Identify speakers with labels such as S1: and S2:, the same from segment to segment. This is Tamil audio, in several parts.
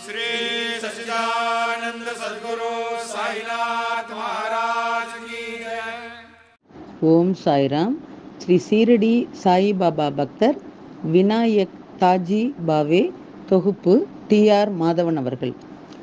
S1: श्री सच्चिदानंद सदगुरु साईनाथ महाराज की जय
S2: ஓம் சாய்ராம் ஸ்ரீ சீரடி சாயிபாபா பக்தர் விநாயக் தாஜி பாவே தொகுப்பு டி ஆர் மாதவன் அவர்கள்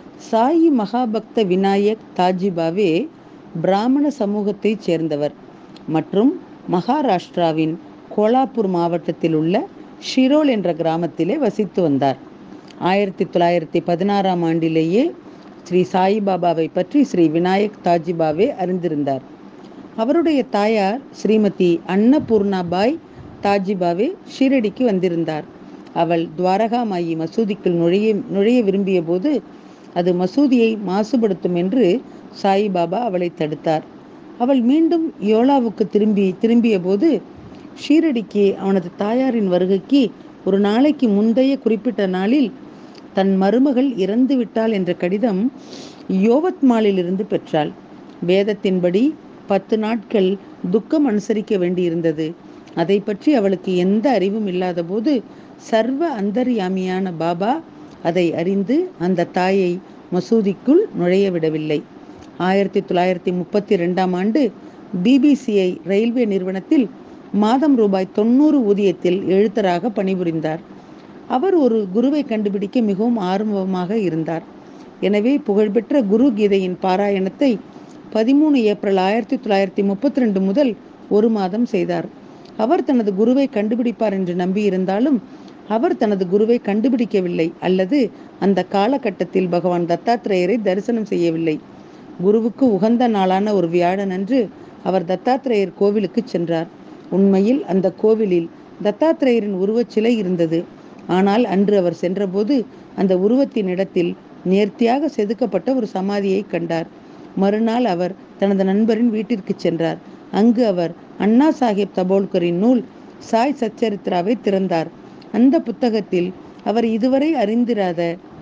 S2: சாயி மகாபக்த விநாயக் தாஜி பாவே பிராமண சமூகத்தைச் சேர்ந்தவர் மற்றும் மகாராஷ்டிராவின் கோலாப்பூர் மாவட்டத்தில் உள்ள ஷிரோல் என்ற கிராமத்திலே வசித்து வந்தார் ஆயிரத்தி தொள்ளாயிரத்தி பதினாறாம் ஆண்டிலேயே ஸ்ரீ சாயிபாபாவை பற்றி ஸ்ரீ விநாயக் தாஜிபாவே அறிந்திருந்தார் அவருடைய தாயார் ஸ்ரீமதி அன்னபூர்ணாபாய் தாஜிபாவே ஷீரடிக்கு வந்திருந்தார் அவள் துவாரகாமாயி மசூதிக்குள் நுழைய நுழைய விரும்பிய போது அது மசூதியை மாசுபடுத்தும் என்று சாயிபாபா அவளை தடுத்தார் அவள் மீண்டும் யோலாவுக்கு திரும்பி திரும்பிய போது ஷீரடிக்கு அவனது தாயாரின் வருகைக்கு ஒரு நாளைக்கு முந்தைய குறிப்பிட்ட நாளில் தன் மருமகள் இறந்து விட்டாள் என்ற கடிதம் யோவத்மாலிலிருந்து பெற்றாள் வேதத்தின்படி பத்து நாட்கள் துக்கம் அனுசரிக்க வேண்டியிருந்தது அதை பற்றி அவளுக்கு எந்த அறிவும் இல்லாத போது சர்வ அந்தர்யாமியான பாபா அதை அறிந்து அந்த தாயை மசூதிக்குள் நுழைய விடவில்லை ஆயிரத்தி தொள்ளாயிரத்தி முப்பத்தி ரெண்டாம் ஆண்டு பிபிசிஐ ரயில்வே நிறுவனத்தில் மாதம் ரூபாய் தொண்ணூறு ஊதியத்தில் எழுத்தராக பணிபுரிந்தார் அவர் ஒரு குருவை கண்டுபிடிக்க மிகவும் ஆர்வமாக இருந்தார் எனவே புகழ்பெற்ற குரு கீதையின் பாராயணத்தை பதிமூணு ஏப்ரல் ஆயிரத்தி தொள்ளாயிரத்தி முப்பத்தி ரெண்டு முதல் ஒரு மாதம் செய்தார் அவர் தனது குருவை கண்டுபிடிப்பார் என்று நம்பியிருந்தாலும் அவர் தனது குருவை கண்டுபிடிக்கவில்லை அல்லது அந்த காலகட்டத்தில் பகவான் தத்தாத்திரேயரை தரிசனம் செய்யவில்லை குருவுக்கு உகந்த நாளான ஒரு வியாழனன்று அவர் தத்தாத்திரேயர் கோவிலுக்கு சென்றார் உண்மையில் அந்த கோவிலில் தத்தாத்திரேயரின் உருவச் சிலை இருந்தது ஆனால் அன்று அவர் சென்றபோது அந்த உருவத்தின் இடத்தில் நேர்த்தியாக செதுக்கப்பட்ட ஒரு சமாதியை கண்டார் மறுநாள் அவர் தனது நண்பரின் வீட்டிற்கு சென்றார் அங்கு அவர் அண்ணா சாஹிப் தபோல்கரின் நூல் சாய் சச்சரித்ராவை திறந்தார் அந்த புத்தகத்தில் அவர் இதுவரை அறிந்திராத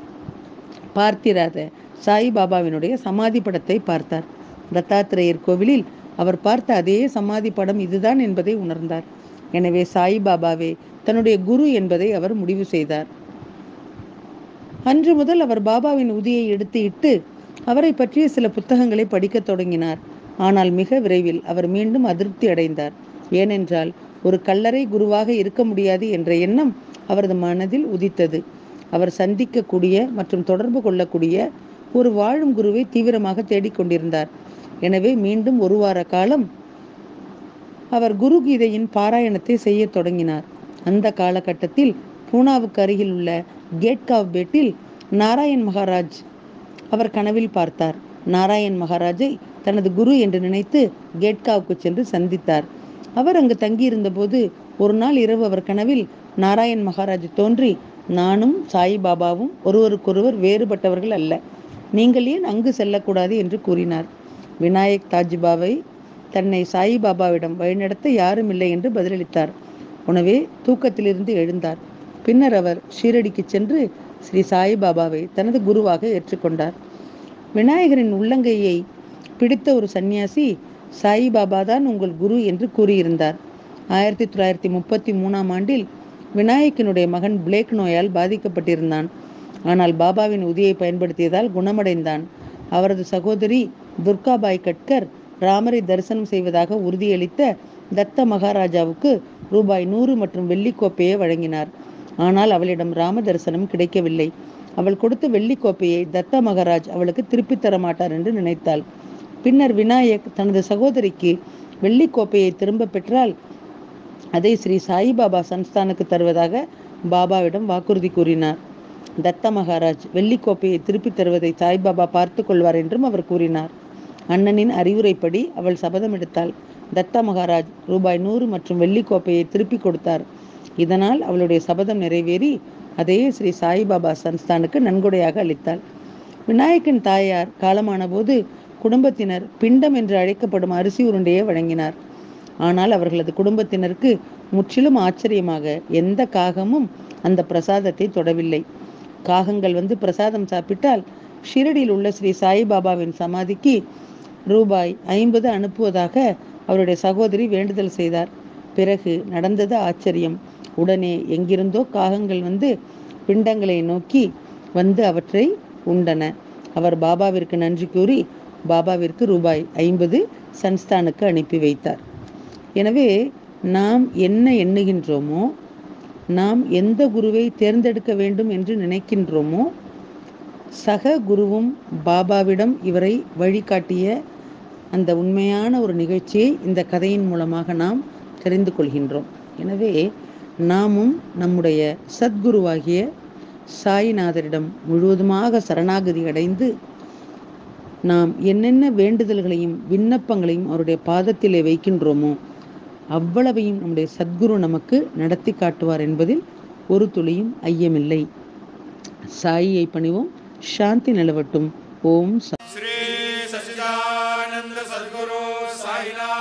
S2: பார்த்திராத சாய்பாபாவினுடைய சமாதி படத்தை பார்த்தார் தத்தாத்திரேயர் கோவிலில் அவர் பார்த்த அதே சமாதி படம் இதுதான் என்பதை உணர்ந்தார் எனவே சாய்பாபாவே தன்னுடைய குரு என்பதை அவர் முடிவு செய்தார் அன்று முதல் அவர் பாபாவின் உதியை எடுத்து இட்டு அவரை பற்றிய சில புத்தகங்களை படிக்கத் தொடங்கினார் ஆனால் மிக விரைவில் அவர் மீண்டும் அதிருப்தி அடைந்தார் ஏனென்றால் ஒரு கல்லறை குருவாக இருக்க முடியாது என்ற எண்ணம் அவரது மனதில் உதித்தது அவர் சந்திக்கக்கூடிய மற்றும் தொடர்பு கொள்ளக்கூடிய ஒரு வாழும் குருவை தீவிரமாக தேடிக்கொண்டிருந்தார் எனவே மீண்டும் ஒரு வார காலம் அவர் குரு கீதையின் பாராயணத்தை செய்யத் தொடங்கினார் அந்த காலகட்டத்தில் பூனாவுக்கு அருகில் உள்ள கேட்காவ் பேட்டில் நாராயண் மகாராஜ் அவர் கனவில் பார்த்தார் நாராயண் மகாராஜை தனது குரு என்று நினைத்து கேட்காவுக்கு சென்று சந்தித்தார் அவர் அங்கு தங்கியிருந்த போது ஒரு நாள் இரவு அவர் கனவில் நாராயண் மகாராஜ் தோன்றி நானும் சாய்பாபாவும் ஒருவருக்கொருவர் வேறுபட்டவர்கள் அல்ல நீங்கள் ஏன் அங்கு செல்லக்கூடாது என்று கூறினார் விநாயக் தாஜிபாவை தன்னை சாயிபாபாவிடம் வழிநடத்த யாரும் இல்லை என்று பதிலளித்தார் உணவே தூக்கத்திலிருந்து எழுந்தார் பின்னர் அவர் ஷீரடிக்கு சென்று ஸ்ரீ சாய்பாபாவை தனது குருவாக ஏற்றுக்கொண்டார் விநாயகரின் உள்ளங்கையை பிடித்த ஒரு சந்நியாசி சாயிபாபா தான் உங்கள் குரு என்று கூறியிருந்தார் ஆயிரத்தி தொள்ளாயிரத்தி முப்பத்தி மூணாம் ஆண்டில் விநாயகனுடைய மகன் பிளேக் நோயால் பாதிக்கப்பட்டிருந்தான் ஆனால் பாபாவின் உதியை பயன்படுத்தியதால் குணமடைந்தான் அவரது சகோதரி துர்காபாய் கட்கர் ராமரை தரிசனம் செய்வதாக உறுதியளித்த தத்த மகாராஜாவுக்கு ரூபாய் நூறு மற்றும் வெள்ளிக்கோப்பையை வழங்கினார் ஆனால் அவளிடம் ராம தரிசனம் கிடைக்கவில்லை அவள் கொடுத்த வெள்ளிக்கோப்பையை தத்த மகாராஜ் அவளுக்கு திருப்பித் தர மாட்டார் என்று நினைத்தாள் பின்னர் விநாயக் தனது சகோதரிக்கு வெள்ளிக்கோப்பையை திரும்ப பெற்றால் அதை ஸ்ரீ சாயிபாபா சன்ஸ்தானுக்கு தருவதாக பாபாவிடம் வாக்குறுதி கூறினார் தத்த மகாராஜ் வெள்ளிக்கோப்பையை திருப்பித் தருவதை சாய்பாபா பார்த்து கொள்வார் என்றும் அவர் கூறினார் அண்ணனின் அறிவுரைப்படி அவள் சபதம் எடுத்தாள் தத்த மகாராஜ் ரூபாய் நூறு மற்றும் வெள்ளிக்கோப்பையை திருப்பி கொடுத்தார் இதனால் அவளுடைய சபதம் நிறைவேறி அதையே ஸ்ரீ சாய்பாபா சன்ஸ்தானுக்கு நன்கொடையாக அளித்தாள் விநாயகன் தாயார் காலமான போது குடும்பத்தினர் பிண்டம் என்று அழைக்கப்படும் அரிசி உருண்டையை வழங்கினார் ஆனால் அவர்களது குடும்பத்தினருக்கு முற்றிலும் ஆச்சரியமாக எந்த காகமும் அந்த பிரசாதத்தை தொடவில்லை காகங்கள் வந்து பிரசாதம் சாப்பிட்டால் ஷிரடியில் உள்ள ஸ்ரீ சாய்பாபாவின் சமாதிக்கு ரூபாய் ஐம்பது அனுப்புவதாக அவருடைய சகோதரி வேண்டுதல் செய்தார் பிறகு நடந்தது ஆச்சரியம் உடனே எங்கிருந்தோ காகங்கள் வந்து பிண்டங்களை நோக்கி வந்து அவற்றை உண்டன அவர் பாபாவிற்கு நன்றி கூறி பாபாவிற்கு ரூபாய் ஐம்பது சன்ஸ்தானுக்கு அனுப்பி வைத்தார் எனவே நாம் என்ன எண்ணுகின்றோமோ நாம் எந்த குருவை தேர்ந்தெடுக்க வேண்டும் என்று நினைக்கின்றோமோ சக குருவும் பாபாவிடம் இவரை வழிகாட்டிய அந்த உண்மையான ஒரு நிகழ்ச்சியை இந்த கதையின் மூலமாக நாம் தெரிந்து கொள்கின்றோம் எனவே நாமும் நம்முடைய சத்குருவாகிய சாய்நாதரிடம் முழுவதுமாக சரணாகதி அடைந்து நாம் என்னென்ன வேண்டுதல்களையும் விண்ணப்பங்களையும் அவருடைய பாதத்திலே வைக்கின்றோமோ அவ்வளவையும் நம்முடைய சத்குரு நமக்கு நடத்தி காட்டுவார் என்பதில் ஒரு துளியும் ஐயமில்லை சாயியை பணிவோம் சாந்தி நிலவட்டும் ஓம் சா
S1: श्री सच्चिदानंद सद्गुरु साईनाथ